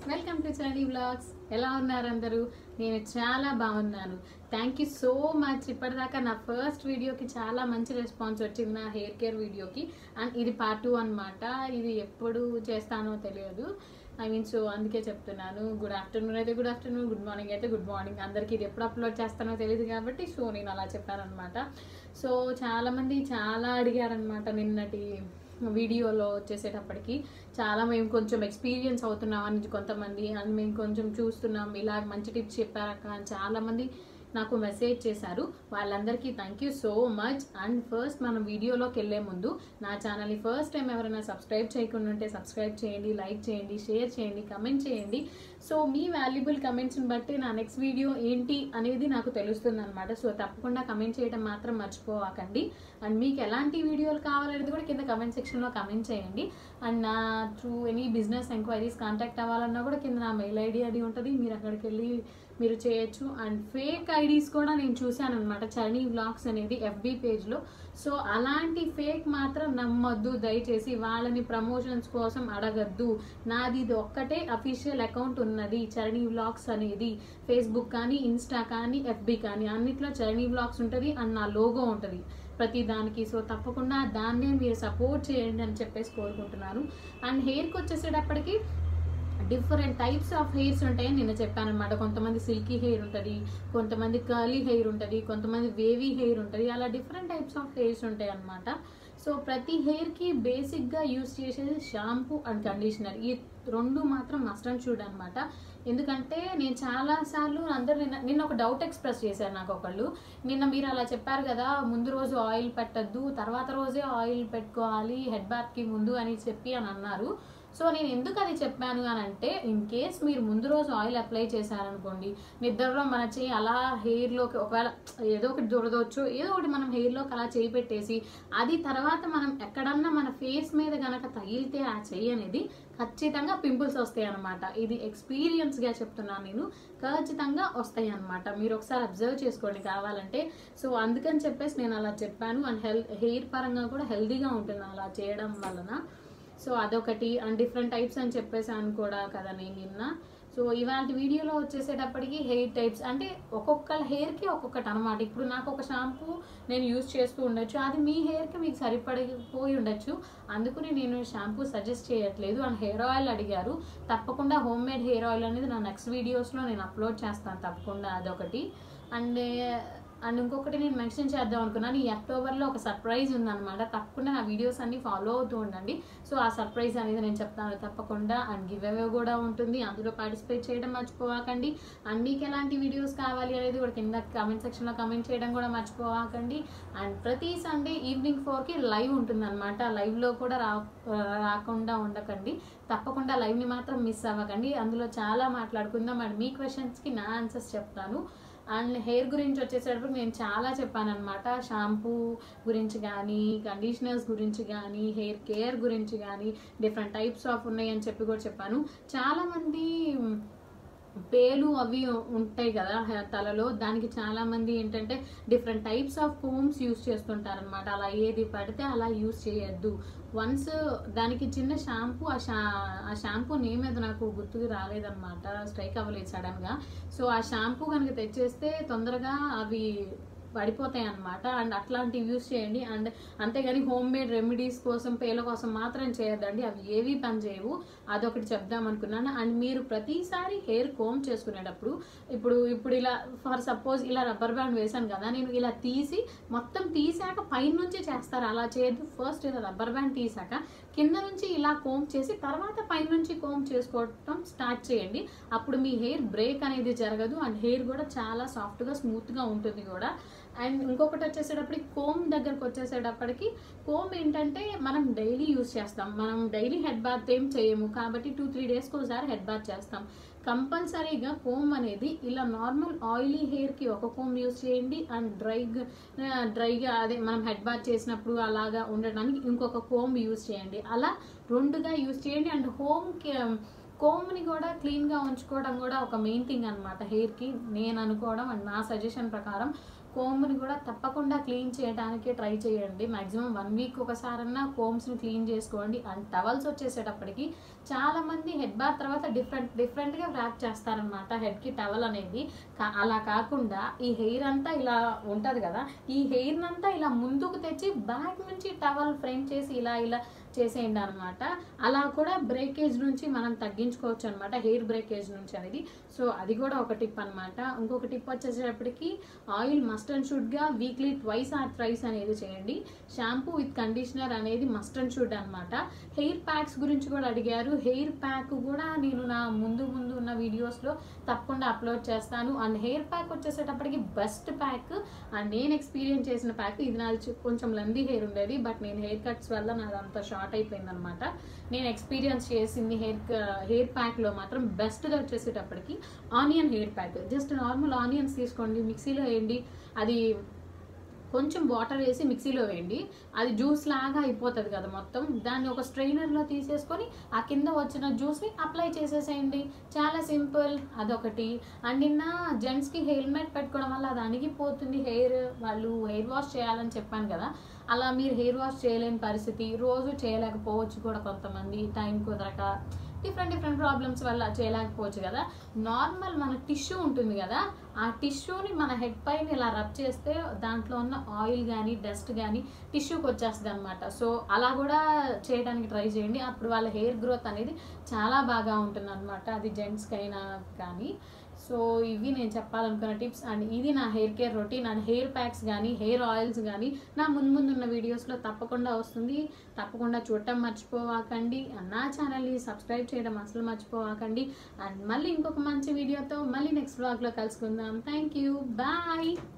welcome to Charani blogs ఎలా ఉన్నారు అందరూ నేను చాలా బాగున్నాను థ్యాంక్ యూ సో మచ్ ఇప్పటిదాకా నా ఫస్ట్ వీడియోకి చాలా మంచి రెస్పాన్స్ వచ్చింది నా హెయిర్ కేర్ వీడియోకి అండ్ ఇది పార్ట్ టూ అనమాట ఇది ఎప్పుడు చేస్తానో తెలియదు ఐ మీన్ సో అందుకే చెప్తున్నాను గుడ్ ఆఫ్టర్నూన్ అయితే గుడ్ ఆఫ్టర్నూన్ గుడ్ మార్నింగ్ అయితే గుడ్ మార్నింగ్ అందరికీ ఇది ఎప్పుడు అప్లోడ్ చేస్తానో తెలియదు కాబట్టి సో నేను అలా చెప్పాను అనమాట సో చాలామంది చాలా అడిగారనమాట నిన్నటి వీడియోలో వచ్చేసేటప్పటికి చాలా మేము కొంచెం ఎక్స్పీరియన్స్ అవుతున్నాం అని కొంతమంది అండ్ మేము కొంచెం చూస్తున్నాం ఇలా మంచి టిప్స్ చెప్పారక్క అని చాలామంది నాకు మెసేజ్ చేశారు వాళ్ళందరికీ thank you so much and first మనం వీడియోలోకి వెళ్ళే ముందు నా ఛానల్ని ఫస్ట్ టైం ఎవరైనా సబ్స్క్రైబ్ చేయకుండా ఉంటే సబ్స్క్రైబ్ చేయండి లైక్ చేయండి షేర్ చేయండి కమెంట్ చేయండి సో మీ వాల్యుబుల్ కమెంట్స్ని బట్టి నా నెక్స్ట్ వీడియో ఏంటి అనేది నాకు తెలుస్తుంది అనమాట సో తప్పకుండా కమెంట్ చేయడం మాత్రం మర్చిపోవాకండి అండ్ మీకు ఎలాంటి వీడియోలు కావాలనేది కూడా కింద కమెంట్ సెక్షన్లో కమెంట్ చేయండి అండ్ నా through any business enquiries contact అవ్వాలన్నా కూడా కింద నా మెయిల్ ఐడి అది ఉంటుంది మీరు అక్కడికి వెళ్ళి మీరు చేయొచ్చు అండ్ ఫేక్ ఐడీస్ కూడా నేను చూశాను అనమాట చరణి వ్లాగ్స్ అనేది ఎఫ్బి పేజ్లో సో అలాంటి ఫేక్ మాత్రం నమ్మొద్దు దయచేసి వాళ్ళని ప్రమోషన్స్ కోసం అడగద్దు నాది ఇది ఒక్కటే అఫీషియల్ అకౌంట్ ఉన్నది చరణి వ్లాగ్స్ అనేది ఫేస్బుక్ కానీ ఇన్స్టా కానీ ఎఫ్బి కానీ అన్నిట్లో చరణి వ్లాగ్స్ ఉంటుంది అండ్ నా లోగో ఉంటుంది ప్రతి దానికి సో తప్పకుండా దాన్నే మీరు సపోర్ట్ చేయండి అని చెప్పేసి కోరుకుంటున్నాను అండ్ హెయిర్కి వచ్చేసేటప్పటికి డిఫరెంట్ టైప్స్ ఆఫ్ హెయిర్స్ ఉంటాయని నిన్న చెప్పాను అనమాట కొంతమంది సిల్కీ హెయిర్ ఉంటుంది కొంతమంది కర్లీ హెయిర్ ఉంటుంది కొంతమంది వేవీ హెయిర్ ఉంటుంది అలా డిఫరెంట్ టైప్స్ ఆఫ్ హెయిర్స్ ఉంటాయి అనమాట సో ప్రతి హెయిర్కి బేసిక్గా యూస్ చేసేది షాంపూ అండ్ కండిషనర్ ఈ రెండు మాత్రం మస్ట్ అండ్ షూడ్ అనమాట ఎందుకంటే నేను చాలాసార్లు అందరు నిన్న నిన్న ఒక డౌట్ ఎక్స్ప్రెస్ చేశారు నాకు ఒకళ్ళు నిన్న మీరు అలా చెప్పారు కదా ముందు రోజు ఆయిల్ పెట్టద్దు తర్వాత రోజే ఆయిల్ పెట్టుకోవాలి హెడ్ బాత్కి ముందు అని చెప్పి అని అన్నారు సో నేను ఎందుకు అది చెప్పాను అని అంటే ఇన్ కేస్ మీరు ముందు రోజు ఆయిల్ అప్లై చేశారనుకోండి నిద్రలో మన చేయి అలా హెయిర్లోకి ఒకవేళ ఏదో ఒకటి దొరదవచ్చు ఏదో ఒకటి మనం హెయిర్లోకి అలా చేయి పెట్టేసి అది తర్వాత మనం ఎక్కడన్నా మన ఫేస్ మీద గనక తగిలితే ఆ చెయ్యి అనేది ఖచ్చితంగా పింపుల్స్ వస్తాయి అనమాట ఇది ఎక్స్పీరియన్స్గా చెప్తున్నాను నేను ఖచ్చితంగా వస్తాయి అనమాట మీరు ఒకసారి అబ్జర్వ్ చేసుకోండి కావాలంటే సో అందుకని చెప్పేసి నేను అలా చెప్పాను అండ్ హెల్త్ హెయిర్ పరంగా కూడా హెల్తీగా ఉంటుంది అలా చేయడం వలన సో అదొకటి అండ్ డిఫరెంట్ టైప్స్ అని చెప్పేసాను కూడా కదా నేను నిన్న సో ఇవాళ వీడియోలో వచ్చేసేటప్పటికి హెయిర్ టైప్స్ అంటే ఒక్కొక్క హెయిర్కి ఒక్కొక్కటి అనమాట ఇప్పుడు నాకు ఒక షాంపూ నేను యూజ్ చేస్తూ ఉండొచ్చు అది మీ హెయిర్కి మీకు సరిపడిపోయి ఉండొచ్చు అందుకని నేను షాంపూ సజెస్ట్ చేయట్లేదు అండ్ హెయిర్ ఆయిల్ అడిగారు తప్పకుండా హోమ్ మేడ్ హెయిర్ ఆయిల్ అనేది నా నెక్స్ట్ వీడియోస్లో నేను అప్లోడ్ చేస్తాను తప్పకుండా అదొకటి అండ్ అండ్ ఇంకొకటి నేను మెన్షన్ చేద్దాం అనుకున్నాను ఈ అక్టోబర్లో ఒక సర్ప్రైజ్ ఉందన్నమాట తప్పకుండా నా వీడియోస్ అన్ని ఫాలో అవుతూ ఉండండి సో ఆ సర్ప్రైజ్ అనేది నేను చెప్తాను తప్పకుండా అండ్ గివ్ అవే కూడా ఉంటుంది అందులో పార్టిసిపేట్ చేయడం మర్చిపోవాకండి అండ్ మీకు ఎలాంటి వీడియోస్ కావాలి అనేది కూడా కింద కామెంట్ సెక్షన్లో కామెంట్ చేయడం కూడా మర్చిపోవాకండి అండ్ ప్రతి సండే ఈవినింగ్ ఫోర్కి లైవ్ ఉంటుందన్నమాట లైవ్లో కూడా రా రాకుండా ఉండకండి తప్పకుండా లైవ్ని మాత్రం మిస్ అవ్వకండి అందులో చాలా మాట్లాడుకుందాం అండ్ మీ క్వశ్చన్స్కి నా ఆన్సర్స్ చెప్తాను అండ్ హెయిర్ గురించి వచ్చేసరికి నేను చాలా చెప్పాను అనమాట షాంపూ గురించి కానీ కండిషనర్స్ గురించి కానీ హెయిర్ కేర్ గురించి కానీ డిఫరెంట్ టైప్స్ ఆఫ్ ఉన్నాయి అని చెప్పి కూడా చెప్పాను చాలామంది పేలు అవి ఉంటాయి కదా తలలో దానికి చాలా మంది ఏంటంటే different types of combs use చేస్తుంటారనమాట అలా ఏది పడితే అలా యూస్ చేయొద్దు వన్స్ దానికి చిన్న షాంపూ ఆ షా ఆ షాంపూ నేమ్ మీద నాకు గుర్తుకు రాలేదన్నమాట స్ట్రైక్ అవ్వలేదు సడన్గా సో ఆ షాంపూ కనుక తెచ్చేస్తే తొందరగా అవి పడిపోతాయి అనమాట అండ్ అట్లాంటివి యూస్ చేయండి అండ్ అంతేగాని హోమ్ మేడ్ రెమెడీస్ కోసం పేల కోసం మాత్రం చేయొద్దండి అవి ఏవి పని చేయవు అదొకటి చెప్దాం అనుకున్నాను అండ్ మీరు ప్రతిసారి హెయిర్ కోమ్ చేసుకునేటప్పుడు ఇప్పుడు ఇప్పుడు ఇలా ఫర్ సపోజ్ ఇలా రబ్బర్ బ్యాండ్ వేసాను కదా నేను ఇలా తీసి మొత్తం తీసాక పైనుంచి చేస్తారు అలా చేయొద్దు ఫస్ట్ ఇలా రబ్బర్ బ్యాండ్ తీసాక కింద నుంచి ఇలా కోమ్ చేసి తర్వాత పైనుంచి కోమ్ చేసుకోవటం స్టార్ట్ చేయండి అప్పుడు మీ హెయిర్ బ్రేక్ అనేది జరగదు అండ్ హెయిర్ కూడా చాలా సాఫ్ట్గా స్మూత్గా ఉంటుంది కూడా అండ్ ఇంకొకటి వచ్చేసేటప్పటికి కోమ్ దగ్గరకు వచ్చేసేటప్పటికి కోమ్ ఏంటంటే మనం డైలీ యూస్ చేస్తాం మనం డైలీ హెడ్ బాత్ ఏం చేయము కాబట్టి టూ త్రీ డేస్కి ఒకసారి హెడ్ బాత్ చేస్తాం కంపల్సరీగా కోమ్ అనేది ఇలా నార్మల్ ఆయిలీ హెయిర్కి ఒక కోమ్ యూస్ చేయండి అండ్ డ్రైగా డ్రైగా అదే మనం హెడ్ బాత్ చేసినప్పుడు అలాగా ఉండడానికి ఇంకొక కోమ్ యూస్ చేయండి అలా రెండుగా యూస్ చేయండి అండ్ హోమ్కి కోమ్ని కూడా క్లీన్గా ఉంచుకోవడం కూడా ఒక మెయిన్ థింగ్ అనమాట హెయిర్కి నేను అనుకోవడం అండ్ నా సజెషన్ ప్రకారం కోమ్ని కూడా తప్పకుండా క్లీన్ చేయడానికి ట్రై చేయండి మాక్సిమం వన్ వీక్ ఒకసారన్నా కోమ్స్ని క్లీన్ చేసుకోండి అండ్ టవల్స్ వచ్చేసేటప్పటికి చాలా మంది హెడ్ బాత్ తర్వాత డిఫరెంట్ డిఫరెంట్గా ర్యాప్ చేస్తారనమాట హెడ్కి టవల్ అనేది కా- అలా కాకుండా ఈ హెయిర్ అంతా ఇలా ఉంటుంది కదా ఈ హెయిర్ అంతా ఇలా ముందుకు తెచ్చి బ్యాక్ నుంచి టవల్ ఫ్రేమ్ చేసి ఇలా ఇలా చేసేయండి అనమాట అలా కూడా బ్రేకేజ్ నుంచి మనం తగ్గించుకోవచ్చు అనమాట హెయిర్ బ్రేకేజ్ నుంచి అనేది సో అది కూడా ఒక టిప్ అనమాట ఇంకొక టిప్ వచ్చేసేటప్పటికి ఆయిల్ మస్ట్ అండ్ షుడ్గా వీక్లీ ట్వైస్ ఆర్ థ్రైస్ అనేది చేయండి షాంపూ విత్ కండిషనర్ అనేది మస్ట్ అండ్ షుడ్ అనమాట హెయిర్ ప్యాక్స్ గురించి కూడా అడిగారు హెయిర్ ప్యాక్ కూడా నేను నా ముందు ముందు ఉన్న వీడియోస్లో తప్పకుండా అప్లోడ్ చేస్తాను అండ్ హెయిర్ ప్యాక్ వచ్చేసేటప్పటికి బెస్ట్ ప్యాక్ అండ్ నేను ఎక్స్పీరియన్స్ చేసిన ప్యాక్ ఇది నాది చు- కొంచెం లెందీ హెయిర్ ఉండేది బట్ నేను హెయిర్ కట్స్ వల్ల నాది అంత షార్ట్ అయిపోయింది అనమాట నేను ఎక్స్పీరియన్స్ చేసింది హెయిర్ హెయిర్ ప్యాక్లో మాత్రం బెస్ట్గా వచ్చేసేటప్పటికి onion hair pack just normal onions తీసుకోండి మిక్సీలో వేయండి అది కొంచెం వాటర్ వేసి మిక్సీలో వేయండి అది జ్యూస్ లాగా అయిపోతుంది కదా మొత్తం దాన్ని ఒక స్ట్రైనర్లో తీసేసుకొని ఆ కింద వచ్చిన జ్యూస్ని అప్లై చేసేసేయండి చాలా సింపుల్ అదొకటి అండ్ నిన్న జెంట్స్కి హెల్మెట్ పెట్టుకోవడం వల్ల అది అణిగిపోతుంది హెయిర్ వాళ్ళు హెయిర్ వాష్ చేయాలని చెప్పాను కదా అలా మీరు హెయిర్ వాష్ చేయలేని పరిస్థితి రోజు చేయలేకపోవచ్చు కూడా కొంతమంది టైం కుదరక డిఫరెంట్ డిఫరెంట్ ప్రాబ్లమ్స్ వల్ల చేయలేకపోవచ్చు కదా నార్మల్ మన టిష్యూ ఉంటుంది కదా ఆ టిష్యూని మన హెడ్ పైన ఇలా రబ్ చేస్తే దాంట్లో ఉన్న ఆయిల్ కానీ డస్ట్ కానీ టిష్యూకి వచ్చేస్తుంది అనమాట సో అలా కూడా చేయడానికి ట్రై చేయండి అప్పుడు వాళ్ళ హెయిర్ గ్రోత్ అనేది చాలా బాగా ఉంటుంది అనమాట అది జెంట్స్కి అయినా కానీ సో ఇవి నేను చెప్పాలనుకున్న టిప్స్ అండ్ ఇది నా hair care routine and hair packs కానీ హెయిర్ ఆయిల్స్ కానీ నా ముందు ముందు ఉన్న వీడియోస్లో తప్పకుండా వస్తుంది తప్పకుండా చూడటం మర్చిపోవాకండి అండ్ నా ఛానల్ని సబ్స్క్రైబ్ చేయడం అసలు మర్చిపోవాకండి అండ్ మళ్ళీ ఇంకొక మంచి వీడియోతో మళ్ళీ నెక్స్ట్ బ్లాగ్లో కలుసుకుందాం థ్యాంక్ యూ బాయ్